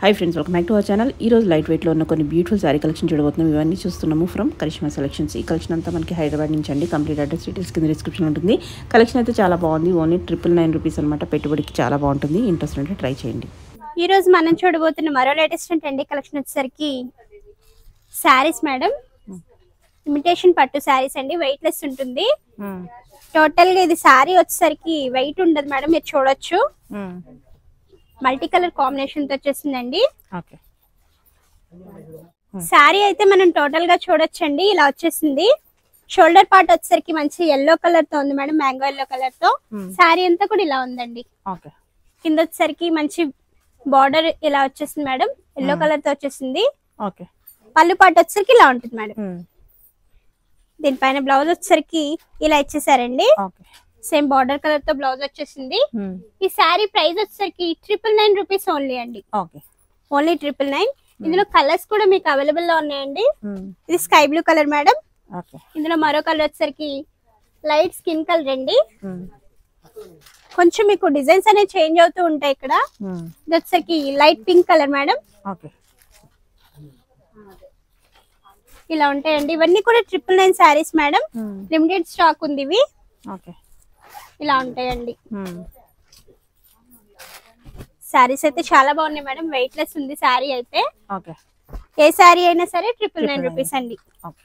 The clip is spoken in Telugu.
high friends welcome back to our channel ఈ రోజు లైట్ వెయిట్లో ఉన్న కొన్ని బ్యూటిఫుల్ శారీ కలెక్షన్ చూడబోతున్నాం ఇవన్నీ చూస్తున్నాము ఫ్రమ్ కరిష్మా సెలెక్షన్స్ ఈ కలెక్షన్ అంతా మనకి హైదరాబాద్ నుంచి అండి కంప్లీట్ అడ్రస్ డీటెయిల్స్ కింద డిస్క్రిప్షన్ ఉంటుంది కలెక్షన్ అయితే చాలా బాగుంది ఓన్లీ ట్రిపుల్ నైన్ రూపీస్ అనమాట పెట్టుబడికి చాలా బాగుంటుంది ఇంట్రెస్ట్ ఉంటే ట్రై చేయండి ఈ రోజు మనం చూడబోతున్న మరో లేటెస్ట్ ట్రెండీ కలెక్షన్ వచ్చేసరికి శారీస్ మేడం ఇమిటేషన్ పట్టు శారీస్ అండి వెయిట్ లెస్ ఉంటుంది టోటల్ గా ఇది శారీ వచ్చేసరికి వెయిట్ ఉండదు మేడం మీరు చూడొచ్చు మల్టీ కలర్ కాంబినేషన్ తో వచ్చేసిందండి ఓకే శారీ అయితే మనం టోటల్ గా చూడొచ్చండి ఇలా వచ్చేసింది షోల్డర్ పార్ట్ వచ్చేసరికి మంచి ఎల్లో కలర్ తో ఉంది మేడం మ్యాంగో ఎల్లో కలర్ తో శారీ అంతా కూడా ఇలా ఉందండి ఓకే కింద వచ్చేసరికి మంచి బార్డర్ ఇలా వచ్చేసింది మేడం ఎల్లో కలర్ తో వచ్చేసింది ఓకే పళ్ళు పాటు వచ్చేసరికి ఇలా ఉంటుంది మేడం దీనిపైన బ్లౌజ్ వచ్చేసరికి ఇలా ఇచ్చేసారండి ఓకే సేమ్ బార్డర్ కలర్ తో బ్లౌజ్ వచ్చేసింది ఈ శారీ ప్రైస్ వచ్చేసరికి ట్రిపుల్ నైన్ రూపీస్ ఓన్లీ అండి ఓకే ఓన్లీ ట్రిపుల్ నైన్ ఇందులో కలర్స్ కూడా మీకు అవైలబుల్ లో ఉన్నాయండి ఇది sky blue colour madam okay ఇందులో మరో కలర్ వచ్చేసరికి లైట్ స్కిన్ కలర్ అండి కొంచెం మీకు డిజైన్స్ అనేవి చేంజ్ అవుతూ ఉంటాయి ఇక్కడ ఇది వచ్చేసరికి light pink colour madam okay ఇలా ఉంటాయండి ఇవన్నీ కూడా triple nine saris madam limited stock ఉంది ఇవి ఓకే ఇలా ఉంటాయండి శారీస్ అయితే చాలా బాగున్నాయి మేడం వెయిట్ లెస్ ఉంది శారీ అయితే ఓకే ఏ శారీ అయినా సరే ట్రిపుల్ నైన్ రూపీస్ అండి ఓకే